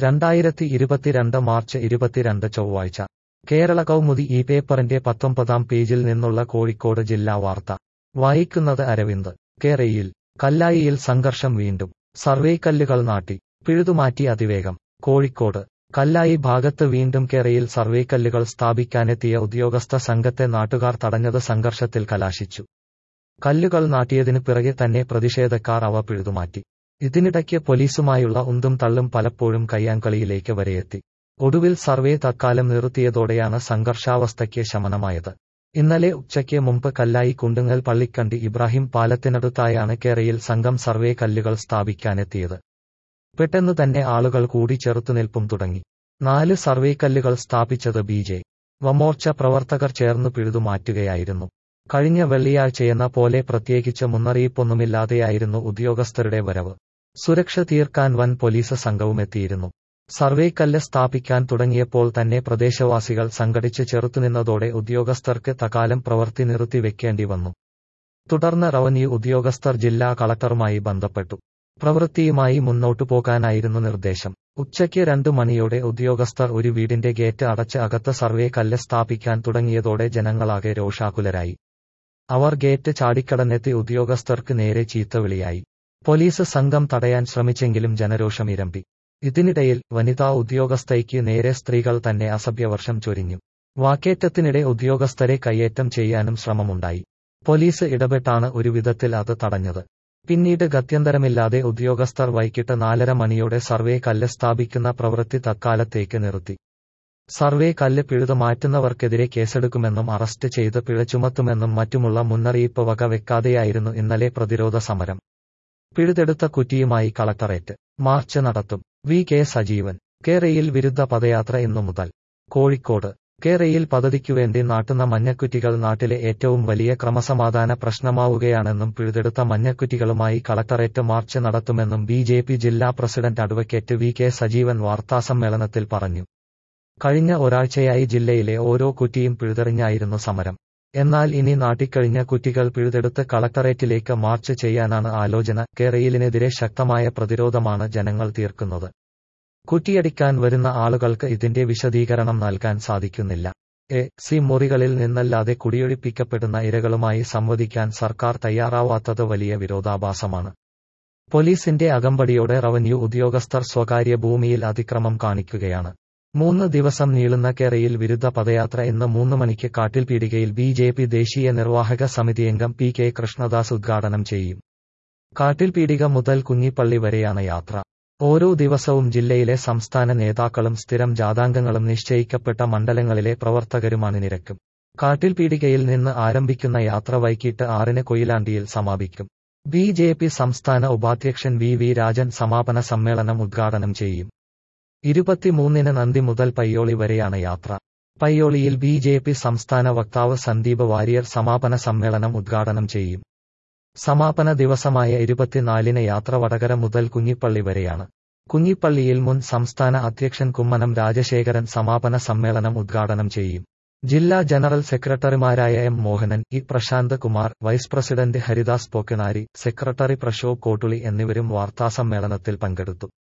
രണ്ടായിരത്തി ഇരുപത്തിരണ്ട് മാർച്ച് ഇരുപത്തിരണ്ട് ചൊവ്വാഴ്ച കേരള കൗമുദി ഈ പേപ്പറിന്റെ പത്തൊമ്പതാം പേജിൽ നിന്നുള്ള കോഴിക്കോട് ജില്ലാ വാർത്ത വായിക്കുന്നത് അരവിന്ദ് കേരയിൽ കല്ലായിയിൽ സംഘർഷം വീണ്ടും സർവേക്കല്ലുകൾ നാട്ടി പിഴുതുമാറ്റി അതിവേഗം കോഴിക്കോട് കല്ലായി ഭാഗത്ത് വീണ്ടും കേരയിൽ സർവേക്കല്ലുകൾ സ്ഥാപിക്കാനെത്തിയ ഉദ്യോഗസ്ഥ സംഘത്തെ നാട്ടുകാർ തടഞ്ഞത് സംഘർഷത്തിൽ കലാശിച്ചു കല്ലുകൾ നാട്ടിയതിനു പിറകെ തന്നെ പ്രതിഷേധക്കാർ അവ പിഴുതുമാറ്റി ഇതിനിടയ്ക്ക് പോലീസുമായുള്ള ഉന്തും തള്ളും പലപ്പോഴും കയ്യാങ്കളിയിലേക്ക് വരെയെത്തി ഒടുവിൽ സർവേ തൽക്കാലം നിർത്തിയതോടെയാണ് സംഘർഷാവസ്ഥയ്ക്ക് ശമനമായത് ഇന്നലെ ഉച്ചയ്ക്ക് മുമ്പ് കല്ലായി കുണ്ടുങ്ങൽ പള്ളിക്കണ്ടി ഇബ്രാഹിം പാലത്തിനടുത്തായാണ് കേരയിൽ സംഘം സർവേ കല്ലുകൾ സ്ഥാപിക്കാനെത്തിയത് പെട്ടെന്ന് തന്നെ ആളുകൾ കൂടി ചെറുത്തുനിൽപ്പും തുടങ്ങി നാല് സർവേ കല്ലുകൾ സ്ഥാപിച്ചത് ബി ജെ വമോർച്ച പ്രവർത്തകർ ചേർന്ന് പിഴുതുമാറ്റുകയായിരുന്നു കഴിഞ്ഞ വെള്ളിയാഴ്ചയെന്ന പോലെ പ്രത്യേകിച്ച് മുന്നറിയിപ്പൊന്നുമില്ലാതെയായിരുന്നു ഉദ്യോഗസ്ഥരുടെ വരവ് സുരക്ഷ തീർക്കാൻ വൻ പോലീസ് സംഘവുമെത്തിയിരുന്നു സർവേക്കല്ല് സ്ഥാപിക്കാൻ തുടങ്ങിയപ്പോൾ തന്നെ പ്രദേശവാസികൾ സംഘടിച്ച് ചെറുത്തുനിന്നതോടെ ഉദ്യോഗസ്ഥർക്ക് തകാലം പ്രവൃത്തി നിർത്തിവെക്കേണ്ടി വന്നു തുടർന്ന് റവന്യൂ ഉദ്യോഗസ്ഥർ ജില്ലാ കളക്ടറുമായി ബന്ധപ്പെട്ടു പ്രവൃത്തിയുമായി മുന്നോട്ടു പോകാനായിരുന്നു നിർദ്ദേശം ഉച്ചയ്ക്ക് രണ്ടു മണിയോടെ ഉദ്യോഗസ്ഥർ ഒരു വീടിന്റെ ഗേറ്റ് അടച്ച് അകത്ത് സർവേ കല്ല് സ്ഥാപിക്കാൻ തുടങ്ങിയതോടെ ജനങ്ങളാകെ രോഷാകുലരായി അവർ ഗേറ്റ് ചാടിക്കടന്നെത്തി ഉദ്യോഗസ്ഥർക്ക് നേരെ ചീത്തവിളിയായി പോലീസ് സംഘം തടയാൻ ശ്രമിച്ചെങ്കിലും ജനരോഷം ഇരമ്പി ഇതിനിടയിൽ വനിതാ ഉദ്യോഗസ്ഥയ്ക്ക് നേരെ സ്ത്രീകൾ തന്നെ അസഭ്യവർഷം ചൊരിഞ്ഞു വാക്കേറ്റത്തിനിടെ ഉദ്യോഗസ്ഥരെ കയ്യേറ്റം ചെയ്യാനും ശ്രമമുണ്ടായി പോലീസ് ഇടപെട്ടാണ് ഒരു വിധത്തിൽ അത് തടഞ്ഞത് പിന്നീട് ഗത്യന്തരമില്ലാതെ ഉദ്യോഗസ്ഥർ വൈകിട്ട് നാലര മണിയോടെ സർവേ കല്ല് സ്ഥാപിക്കുന്ന പ്രവൃത്തി തൽക്കാലത്തേക്ക് നിർത്തി സർവേ കല്ല് പിഴുതു മാറ്റുന്നവർക്കെതിരെ കേസെടുക്കുമെന്നും അറസ്റ്റ് ചെയ്ത് പിഴ ചുമത്തുമെന്നും മറ്റുമുള്ള മുന്നറിയിപ്പ് വകവെക്കാതെയായിരുന്നു ഇന്നലെ പ്രതിരോധ സമരം പിഴുതെടുത്ത കുറ്റിയുമായി കളക്ടറേറ്റ് മാർച്ച് നടത്തും വി കെ സജീവൻ കേരയിൽ വിരുദ്ധ പദയാത്ര ഇന്നു മുതൽ കോഴിക്കോട് കേരയിൽ പദ്ധതിക്കുവേണ്ടി നാട്ടുന്ന മഞ്ഞക്കുറ്റികൾ നാട്ടിലെ ഏറ്റവും വലിയ ക്രമസമാധാന പ്രശ്നമാവുകയാണെന്നും പിഴുതെടുത്ത മഞ്ഞക്കുറ്റികളുമായി കളക്ടറേറ്റ് മാർച്ച് നടത്തുമെന്നും ബി ജെ പി ജില്ലാ president advocate V K Sajeevan വാർത്താസമ്മേളനത്തിൽ പറഞ്ഞു കഴിഞ്ഞ ഒരാഴ്ചയായി ജില്ലയിലെ ഓരോ കുറ്റിയും പിഴുതെറിഞ്ഞായിരുന്നു സമരം എന്നാൽ ഇനി നാട്ടിക്കഴിഞ്ഞ കുറ്റികൾ പിഴുതെടുത്ത് കളക്ടറേറ്റിലേക്ക് മാർച്ച് ചെയ്യാനാണ് ആലോചന കേരയിലിനെതിരെ ശക്തമായ പ്രതിരോധമാണ് ജനങ്ങൾ തീർക്കുന്നത് കുറ്റിയടിക്കാൻ വരുന്ന ആളുകൾക്ക് ഇതിന്റെ വിശദീകരണം നൽകാൻ സാധിക്കുന്നില്ല എ സി മുറികളിൽ നിന്നല്ലാതെ കുടിയൊഴിപ്പിക്കപ്പെടുന്ന ഇരകളുമായി സംവദിക്കാൻ സർക്കാർ തയ്യാറാവാത്തത് വലിയ വിരോധാഭാസമാണ് പോലീസിന്റെ അകമ്പടിയോടെ റവന്യൂ ഉദ്യോഗസ്ഥർ സ്വകാര്യ ഭൂമിയിൽ അതിക്രമം കാണിക്കുകയാണ് മൂന്ന് ദിവസം നീളുന്ന കേരയിൽ വിരുദ്ധ പദയാത്ര ഇന്ന് മൂന്ന് മണിക്ക് കാട്ടിൽപീടികയിൽ ബി ജെ പി ദേശീയ നിർവാഹക സമിതി അംഗം പി കെ കൃഷ്ണദാസ് ഉദ്ഘാടനം ചെയ്യും കാട്ടിൽപീടിക മുതൽ കുഞ്ഞിപ്പള്ളി വരെയാണ് യാത്ര ഓരോ ദിവസവും ജില്ലയിലെ സംസ്ഥാന നേതാക്കളും സ്ഥിരം ജാഥാംഗങ്ങളും നിശ്ചയിക്കപ്പെട്ട മണ്ഡലങ്ങളിലെ പ്രവർത്തകരും അണിനിരക്കും കാട്ടിൽപീടികയിൽ നിന്ന് ആരംഭിക്കുന്ന യാത്ര വൈകിട്ട് ആറിന് കൊയിലാണ്ടിയിൽ സമാപിക്കും ബി ജെ പി സംസ്ഥാന ഉപാധ്യക്ഷൻ വി വി രാജൻ സമാപന സമ്മേളനം ഉദ്ഘാടനം ചെയ്യും ഇരുപത്തിമൂന്നിന് നന്ദി മുതൽ പയ്യോളി വരെയാണ് യാത്ര പയ്യോളിയിൽ ബി ജെ പി സംസ്ഥാന വക്താവ് സന്ദീപ് വാര്യർ സമാപന സമ്മേളനം ഉദ്ഘാടനം ചെയ്യും സമാപന ദിവസമായ ഇരുപത്തിനാലിന് യാത്ര വടകര മുതൽ കുഞ്ഞിപ്പള്ളി വരെയാണ് കുഞ്ഞിപ്പള്ളിയിൽ മുൻ സംസ്ഥാന അധ്യക്ഷൻ കുമ്മനം രാജശേഖരൻ സമാപന സമ്മേളനം ഉദ്ഘാടനം ചെയ്യും ജില്ലാ ജനറൽ സെക്രട്ടറിമാരായ M Mohanan E Prashanth Kumar vice president Haridas Pokkinari secretary Prashobh Kottuli എന്നിവരും വാർത്താസമ്മേളനത്തിൽ പങ്കെടുത്തു